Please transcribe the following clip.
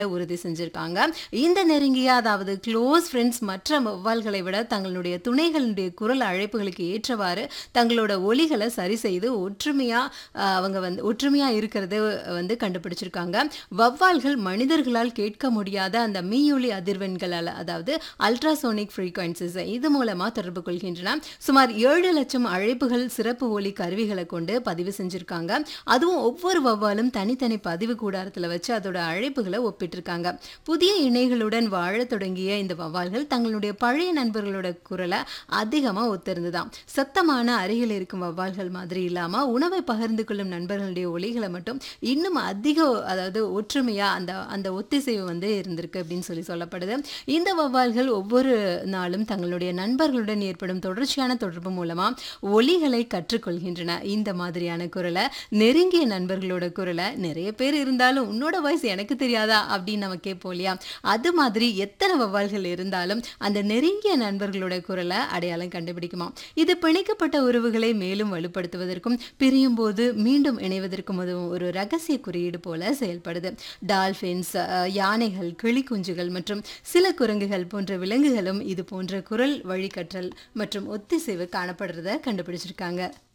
உறுதி செஞ்சிருக்காங்க இந்த நெருங்கிய அதாவது க்ளோஸ் ஃப்ரெண்ட்ஸ் மற்ற வௌவால்களை விட தங்களுடைய துணைகளுடைய குரல் அழைப்புகளுக்கு ஏற்றவாறு தங்களோட ஒலிகளை சரி செய்து ஒற்றுமையா அஹ், அவங்க வந்து ஒற்றுமையா இருக்கிறது வந்து கண்டுபிடிச்சிருக்காங்க வௌவால்கள் மனிதர்களால் கேட்க முடியாத அந்த மீயொலி அதிர்வெண்களால் அதாவது அல்ட்ராசோனிக் ஃப்ரீக்வன்சிஸ் இது மூலமா தொடர்பு கொள்கின்றன சுமார் ஏழு லட்சம் அழைப்புகள் சிறப்பு ஒலி கருவிகளை கொண்டு பதிவு செஞ்சிருக்காங்க அதுவும் ஒவ்வொரு வௌவாலும் தனித்தனி பதிவு கூடாரத்துல வச்சு அதோட அழைப்புகளை ஒப்பிட்டிருக்காங்க புதிய இணைகளுடன் வாழத் தொடங்கிய இந்த வௌவால்கள் தங்களுடைய பழைய நண்பர்களோட குரலை அதிகமா ஒத்திருந்துதான் சத்தமான அருகில் இருக்கும் வௌவால்கள் மாதிரி இல்லாம உணவை பகிர்ந்து கொள்ளும் நண்பர்களுடைய ஒலிகளை மட்டும் இன்னும் அதிக அதாவது ஒற்றுமையா அந்த அந்த ஒத்திசைவு வந்து இருந்திருக்கு அப்படின்னு சொல்லி சொல்லப்படுது இந்த வௌவால்கள் ஒவ்வொரு நாளும் தங்களுடைய நண்பர்களுடன் ஏற்படும் தொடர்ச்சியான தொடர்பு மூலமா ஒலிகளை கற்றுக்கொள்கின்றன இந்த மாதிரியான குரலை நெருங்கிய நண்பர்களோட குரலை நிறைய பேர் இருந்தாலும் உன்னோட வாய்ஸ் எனக்கு தெரியாதா அப்படின்னு நம்ம கேட்போம் இல்லையா அது மாதிரி எத்தனை வௌவால்கள் இருந்தாலும் அந்த நெருங்கிய நண்பர்களோட குரலை அடையாளம் கண்டுபிடிக்குமா இது பிணைக்கப்பட்ட உறவுகளை மேலும் வலுப்படுத்துவதற்கும் பிரியும் போது மீண்டும் இணைவதற்கும் உதவும் ஒரு ரகசிய குறியீடு போல செயல்படுது டால்பின்ஸ் அஹ், யானைகள் கிளிக்குஞ்சுகள் மற்றும் சில குரங்குகள் போன்ற விலங்குகளும் இது போன்ற குரல் வழிகற்றல் மற்றும் ஒத்திசைவு காணப்படுறத கண்டுபிடிச்சிருக்காங்க